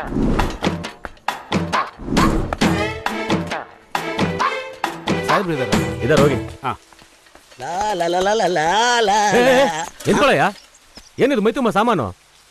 ಸಾಹೇಬ್ರು ಇದಾರೆ ಇದಾರ ಹೋಗಿ ಹಾ ಲಾ ಲಾ ಲಾ ಲಾ ಲಾ ಲಾ ಲಾ ಏ, ಏ, ಲಾ. ನಿಂತ್ಕೊಳ್ಳಯ್ಯ ಏನಿದು ಮೈ ತುಂಬ ಸಾಮಾನು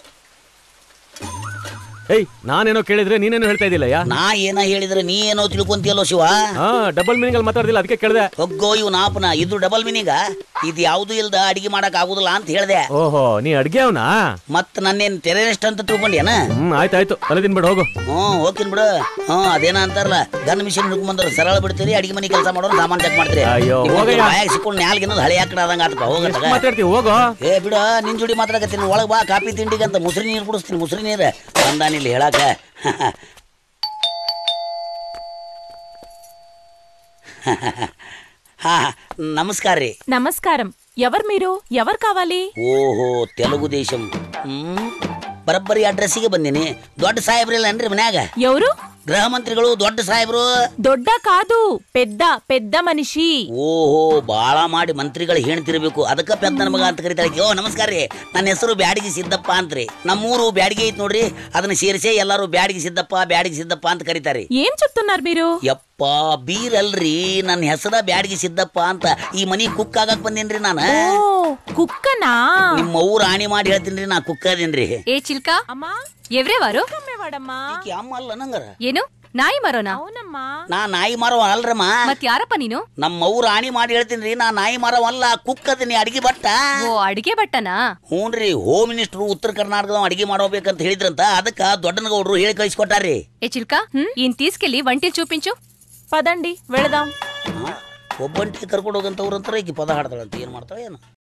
ಏಯ್ ನಾನೇನೋ ಕೇಳಿದ್ರೆ ನೀನೇನೋ ಹೇಳ್ತಾ ಇದ್ದಿಲ್ಲಯ್ಯ ನಾ ಏನ ಹೇಳಿದ್ರೆ ನೀ ಏನೋ ತಿಳ್ಕೊಂತಿಯಲ್ಲೋ ಶಿವ ಹಾ ಡಬಲ್ ಮೀನಿಂಗ್ ಅಲ್ಲಿ ಮಾತಾಡ್ದಿಲ್ಲ ಅದಕ್ಕೆ ಕೇಳಿದೆ ಹೊಗ್ಗೋ ಇವ್ ನಾಪನ ಇದು ಡಬಲ್ ಮೀನಿಂಗ ಇದು ಯಾವುದು ಇಲ್ದ ಅಡಿಗೆ ಮಾಡಕ್ ಆಗುದಿಲ್ಲ ಅಂತ ಹೇಳ್ದೆ ಓಹೋ ನೀ ಅಡ್ಗೆ ಅವನಾ ಮತ್ ನನ್ನೇನ್ ಟೆರರಿಸ್ಟ್ ಅಂತ ತಿಳ್ಕೊಂಡ್ಯಾನ ಹ್ಮ್ ಆಯ್ತಾಯ್ತು ತಲೆ ತಿನ್ಬೇಡ ಹೋಗು ಹ್ಮ್ ಹೋಗ್ತೀನಿ ಬಿಡು ಹ್ಮ್ ಅದೇನ ಅಂತಾರಲ್ಲ ಗನ್ ಮಿಷಿನ್ ಹಿಡ್ಕೊಂಡ್ಬಂದ್ರ ಸರಳ ಬಿಡ್ತೀರಿ ಅಡಿಗೆ ಮನೆ ಕೆಲಸ ಮಾಡೋರು ಸಾಮಾನ್ ಚೆಕ್ ಮಾಡ್ತೀರಿ ಅಯ್ಯೋ, ಹೋಗಯ್ಯ. ಬಾಯಾಗ ಸಿಕ್ಕೊಂಡು ನ್ಯಾಲ್ಗಿನ್ನೋದು ಹಳೆ ಆಕಡ ಆದಂಗ ಆತಪ್ಪ ಹೋಗತ್ತಾಗ ಮಾತಾಡ್ತೀವಿ ಹೋಗೋ ಏ ಬಿಡ ನಿನ್ ಜೋಡಿ ಮಾತಾಡಕತ್ತೀನಿ ಒಳಗ್ ಬಾ ಕಾಫಿ ತಿಂಡಿಗೆ ಅಂತ ಮುಸ್ರಿ ನೀರು ಕುಡಿಸ್ತೀನಿ ಮುಸ್ರಿ ನೀರು ಬಂದಾನಿಲ್ಲಿ ಹೇಳಾಕ ಹಾ ನಮಸ್ಕಾರ ರೀ నమస్కారం ఎవరు మీరు ఎవరు కావాలి ಓಹೋ ತೆಲುಗು ದೇಶಂ ಹ್ಮ್ ಬರಬ್ಬರಿ ಅಡ್ರೆಸ್ಸಿಗೆ ಬಂದೀನಿ ದೊಡ್ಡ ಸಾಹೇಬ್ರಿಲ್ಲನ್ರಿ ಮನ್ಯಾಗ ఎవరు ಗೃಹ ಮಂತ್ರಿಗಳು ದೊಡ್ಡ ಸಾಹೇಬ್ರು దొడ్డ కాదు పెద్ద పెద్ద మనిషి ಓಹೋ ಬಾಳ ಮಾಡಿ ಮಂತ್ರಿಗಳು ಹೇಳ್ತಿರ್ಬೇಕು ಅದಕ್ಕ ಪೆದ್ದನ ಮಗ ಅಂತ ಕರಿತಾಳೆ ಓ ನಮಸ್ಕಾರ ರೀ ನನ್ನ ಹೆಸರು ಬ್ಯಾಡಗಿ ಸಿದ್ದಪ್ಪ ಅಂತ್ರಿ ನಮ್ಮೂರು ಬ್ಯಾಡಗಿ ಐತ್ ನೋಡ್ರಿ ಅದನ್ನ ಸೇರಿಸೇ ಎಲ್ಲಾರು ಬ್ಯಾಡಗಿ ಸಿದ್ದಪ್ಪ ಬ್ಯಾಡಗಿ ಸಿದ್ದಪ್ಪ ಅಂತ ಕರೀತಾರೆ ఏం చెప్తున్నారు మీరు ಯಪ್ಪ ಬೀರಲ್ರಿ ನನ್ನ ಹೆಸರ ಬ್ಯಾಡಗಿ ಸಿದ್ದಪ್ಪ ಅಂತ ಈ ಮನಿ ಕುಕ್ ಆಗಕ್ ಬಂದೇನ್ರಿ ನಾನು ఓ కుక్కనా ನಿಮ್ಮ ಊರ್ ಆಣಿ ಮಾಡಿ ಹೇಳ್ತೀನಿ ನಾ ಕುಕ್ ಅದೇನ್ರಿ ఏ చిల్క అమ్మా ఎవరే వారు కుక్కమ్మేవాడమ్మా ಈಕಿ ಅಮ್ಮ ಅಲ್ಲ ನಂಗರ ಏನು ನಾಯಿ ಮರೋನಾ అవునమ్మా ನಾ ನಾಯಿ ಮಾರೋ ಅಲ್ರಮ್ಮ ಮತ್ ಯಾರಪ್ಪ ನೀನು ನಮ್ಮ ಊರ್ ಆಣಿ ಮಾಡಿ ಹೇಳ್ತೀನಿ ನಾ ನಾಯಿ ಮಾರೋ ಅಲ್ಲ ಕುಕ್ ಅದೀನಿ ಅಡಿಗೆ ಬಟ್ಟ ಓ ಅಡಿಗೆ ಬಟ್ಟನಾ ಹ್ಞೂನ್ರಿ ಹೋಮ್ ಮಿನಿಸ್ಟ್ರು ಉತ್ತರ ಕರ್ನಾಟಕದ ಅಡಿಗೆ ಮಾಡೋಬೇಕಂತ ಹೇಳಿದ್ರಂತ ಅದಕ್ಕ ದೊಡ್ಡನಗೌಡ್ರು ಹೇಳಿ ಕಳಿಸ್ಕೊಟ್ಟಾರ್ರಿ ఏ చిల్క ఈయన తీసుకెళ్లి వంటిల్ చూపించు పదండి వెళదాం ಒಬ್ಬಂಟಿ ಕರ್ಕೊಂಡು ಹೋಗಂತವ್ರಂತಾರ ಈಕಿ ಪದ ಹಾಡ್ತಾಳಂತ ಏನ್ ಮಾಡ್ತಾಳ ಏನು